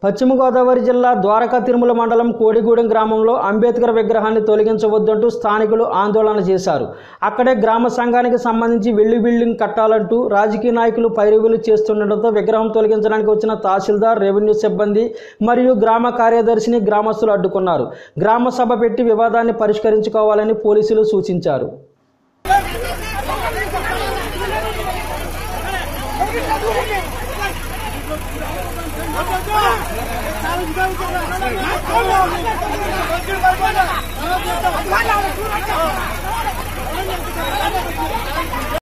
పశ్చిమ గోదావరి జిల్లా ద్వారకా తిరుమల మండలం కోడిగూడెం గ్రామంలో అంబేద్కర్ విగ్రహాన్ని తొలగించవద్దంటూ స్థానికులు ఆందోళన చేశారు అక్కడే గ్రామ సంఘానికి సంబంధించి వెళ్లి బిల్డింగ్ కట్టాలంటూ రాజకీయ నాయకులు పైరువులు చేస్తుండటంతో విగ్రహం తొలగించడానికి వచ్చిన తహసీల్దార్ రెవెన్యూ సిబ్బంది మరియు గ్రామ కార్యదర్శిని గ్రామస్తులు అడ్డుకున్నారు గ్రామ సభ పెట్టి వివాదాన్ని పరిష్కరించుకోవాలని పోలీసులు సూచించారు Vamos,